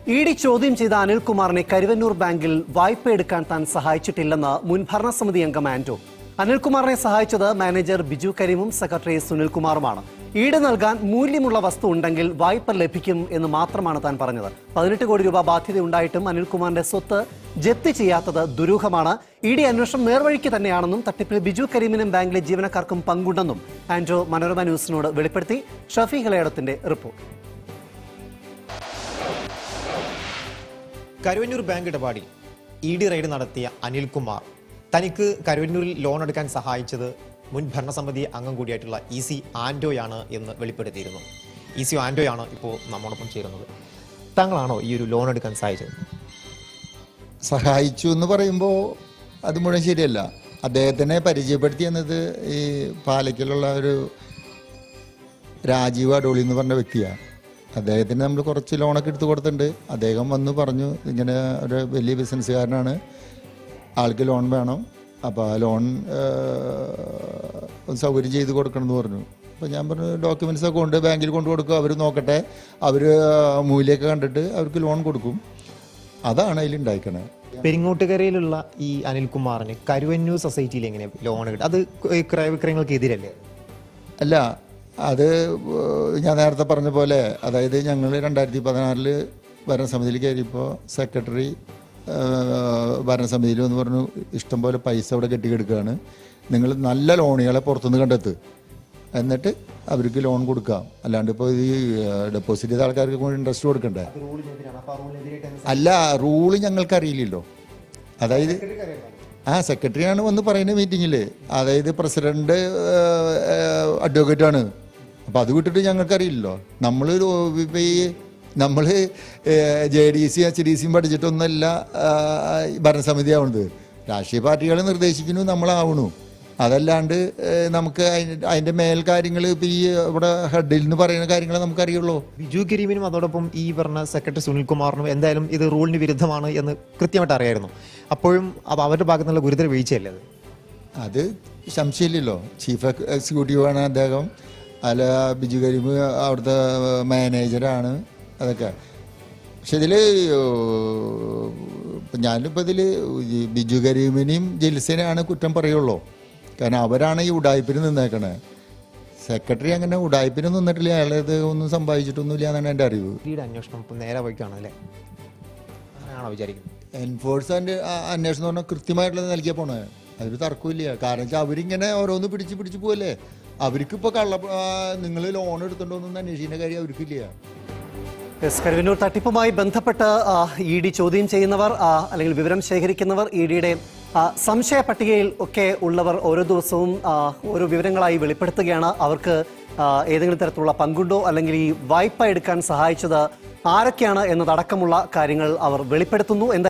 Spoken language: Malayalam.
ഇ ഡി ചോദ്യം ചെയ്ത അനിൽകുമാറിനെ കരുവന്നൂർ ബാങ്കിൽ വായ്പ എടുക്കാൻ താൻ സഹായിച്ചിട്ടില്ലെന്ന് മുൻ ഭരണസമിതി അംഗം ആന്റോ അനിൽകുമാറിനെ സഹായിച്ചത് മാനേജർ ബിജു കരീമും സെക്രട്ടറി സുനിൽകുമാറുമാണ് ഈട് നൽകാൻ മൂല്യമുള്ള വസ്തു ഉണ്ടെങ്കിൽ വായ്പ ലഭിക്കും എന്ന് മാത്രമാണ് താൻ പറഞ്ഞത് പതിനെട്ട് കോടി രൂപ ബാധ്യതയുണ്ടായിട്ടും അനിൽകുമാറിന്റെ സ്വത്ത് ജപ്തി ചെയ്യാത്തത് ദുരൂഹമാണ് ഇ ഡി അന്വേഷണം നേർവഴിക്ക് തന്നെയാണെന്നും തട്ടിപ്പിൽ ബിജു കരീമിനും ബാങ്കിലെ ജീവനക്കാർക്കും പങ്കുണ്ടെന്നും ആന്റോ മനോരമ ന്യൂസിനോട് വെളിപ്പെടുത്തി ഷഫി ഹിളയടത്തിന്റെ റിപ്പോർട്ട് കരുവന്നൂർ ബാങ്ക് ഇടപാടിൽ ഇ ഡി റെയ്ഡ് നടത്തിയ അനിൽകുമാർ തനിക്ക് കരുവന്നൂരിൽ ലോൺ എടുക്കാൻ സഹായിച്ചത് മുൻ ഭരണസമിതി അംഗം കൂടിയായിട്ടുള്ള ഇ സി ആൻഡോയാണ് എന്ന് വെളിപ്പെടുത്തിയിരുന്നു ഇ സി ആൻഡോയാണ് ഇപ്പോൾ നമ്മോടൊപ്പം ചേരുന്നത് താങ്കളാണോ ഈ ഒരു ലോൺ എടുക്കാൻ സഹായിച്ചത് സഹായിച്ചു എന്ന് പറയുമ്പോൾ അത് മുഴുവൻ ശരിയല്ല അദ്ദേഹത്തിനെ പരിചയപ്പെടുത്തി എന്നത് ഈ പാലയ്ക്കലുള്ള ഒരു രാജീവ് അടോളി എന്ന് പറഞ്ഞ വ്യക്തിയാണ് അദ്ദേഹത്തിന് നമ്മൾ കുറച്ച് ലോണൊക്കെ എടുത്തു കൊടുത്തിട്ടുണ്ട് അദ്ദേഹം വന്ന് പറഞ്ഞു ഇങ്ങനെ ഒരു വലിയ ബിസിനസ്സുകാരനാണ് ആൾക്ക് ലോൺ വേണം അപ്പോൾ ആ ലോൺ ഒന്ന് സൗകര്യം ചെയ്ത് കൊടുക്കണം എന്ന് പറഞ്ഞു അപ്പോൾ ഞാൻ പറഞ്ഞു ഡോക്യുമെൻറ്റ്സ് ഒക്കെ കൊണ്ട് ബാങ്കിൽ കൊണ്ട് കൊടുക്കും അവർ നോക്കട്ടെ അവർ മൂല്യമൊക്കെ കണ്ടിട്ട് അവർക്ക് ലോൺ കൊടുക്കും അതാണ് അതിലുണ്ടായിക്കണേ പെരിങ്ങോട്ടുകരയിലുള്ള ഈ അനിൽകുമാറിന് കരുവന്നൂർ സൊസൈറ്റിയിൽ എങ്ങനെ ലോൺ കിട്ടും അത് ക്രയവിക്രയങ്ങൾക്ക് എതിരല്ലേ അല്ല അത് ഏഹ് ഞാൻ നേരത്തെ പറഞ്ഞ പോലെ അതായത് ഞങ്ങൾ രണ്ടായിരത്തി പതിനാറിൽ ഭരണസമിതിയിൽ കയറിയപ്പോൾ സെക്രട്ടറി ഏഹ് ഭരണസമിതിയിൽ എന്ന് പറഞ്ഞു ഇഷ്ടംപോലെ പൈസ അവിടെ കെട്ടിക്കെടുക്കുകയാണ് നിങ്ങൾ നല്ല ലോണുകളെ പുറത്തുനിന്ന് കണ്ടെത്ത് എന്നിട്ട് അവർക്ക് ലോൺ കൊടുക്കാം അല്ലാണ്ട് ഇപ്പോൾ ഈ ഡെപ്പോസിറ്റ് ചെയ്ത ആൾക്കാർക്ക് കൂടി ഇൻട്രസ്റ്റ് കൊടുക്കണ്ടേ അല്ല റൂള് ഞങ്ങൾക്ക് അറിയില്ലല്ലോ അതായത് ആ സെക്രട്ടറിയാണ് വന്ന് പറയുന്ന മീറ്റിങ്ങിൽ അതായത് പ്രസിഡന്റ് അഡ്വക്കേറ്റ് ആണ് അപ്പം അത് വിട്ടിട്ട് ഞങ്ങൾക്കറിയില്ലല്ലോ നമ്മൾ ഇപ്പം ഈ നമ്മൾ J D C H D സിയും പഠിച്ചിട്ടൊന്നല്ല ആ, ഭരണസമിതി ആവുന്നത് രാഷ്ട്രീയ പാർട്ടികൾ നിർദ്ദേശിക്കുന്നു നമ്മളാവണു അതല്ലാണ്ട് ഏ, നമുക്ക് അതിന് അതിൻ്റെ മേൽ കാര്യങ്ങൾ ഇപ്പം ഈ ഇവിടെ ഹെഡിൽ നിന്ന് പറയുന്ന കാര്യങ്ങൾ നമുക്കറിയുള്ളൂ ബിജു കരീമിനും അതോടൊപ്പം ഈ പറഞ്ഞ സെക്രട്ടറി സുനിൽകുമാറിനും എന്തായാലും ഇത് റൂളിന് വിരുദ്ധമാണ് എന്ന് കൃത്യമായിട്ട് അറിയായിരുന്നു അപ്പോഴും അപ്പൊ അവരുടെ ഭാഗത്തു നിന്നുള്ള ഗുരുതര വീഴ്ചയല്ലേ അത് അത് സംശയമില്ലല്ലോ ചീഫ് എക്സിക്യൂട്ടീവാണ് അദ്ദേഹം അല്ല ബിജു കരീം അവിടുത്തെ മാനേജറാണ് അതൊക്കെ പക്ഷെ ഇതിൽ ഞാനിപ്പോൾ ഇതിൽ ബിജു കരീമിനെയും ജിൽസിനെയാണ് കുറ്റം പറയുള്ളൂ കാരണം അവരാണ് ഈ ഉടായ്പിന് നിന്നേക്കണേ സെക്രട്ടറി അങ്ങനെ ഉടായ്പിന് നിന്നിട്ടില്ല അയാളത് ഒന്നും സംഭവിച്ചിട്ടൊന്നുമില്ല എന്നാണ് എൻ്റെ അറിവ് ഈയുടെ അന്വേഷണം ഇപ്പം നേരെ വഴിക്കാണ് അല്ലേ അങ്ങനെയാണോ വിചാരിക്കുന്നത് എൻഫോഴ്സ്മെന്റ് അന്വേഷണം എന്ന് പറഞ്ഞാൽ കൃത്യമായിട്ടുള്ളത് നൽകിയ പോണേ അതൊരു തർക്കമില്ല കാരണം വെച്ചാൽ അവരിങ്ങനെ ഓരോന്ന് പിടിച്ച് പിടിച്ച് പോവല്ലേ അവർക്ക് ഇപ്പോൾ കള്ള നിങ്ങൾ ലോൺ എടുത്തിട്ടുണ്ടോന്നൊന്നും അന്വേഷിക്കുന്ന കാര്യം അവർക്കില്ല എസ് കരുവന്നൂർ തട്ടിപ്പുമായി ബന്ധപ്പെട്ട് ഇ ഡി ചോദ്യം ചെയ്യുന്നവർ ആ, അല്ലെങ്കിൽ വിവരം ശേഖരിക്കുന്നവർ ഇ ഡിയുടെ സംശയ പട്ടികയിൽ ഒക്കെ ഉള്ളവർ ഓരോ ദിവസവും ആ, ഓരോ വിവരങ്ങളായി വെളിപ്പെടുത്തുകയാണ് അവർക്ക് ആ, ഏതെങ്കിലും തരത്തിലുള്ള പങ്കുണ്ടോ അല്ലെങ്കിൽ ഈ വായ്പ എടുക്കാൻ സഹായിച്ചത് ആരൊക്കെയാണ് എന്നതടക്കമുള്ള കാര്യങ്ങൾ അവർ വെളിപ്പെടുത്തുന്നു എന്തായാലും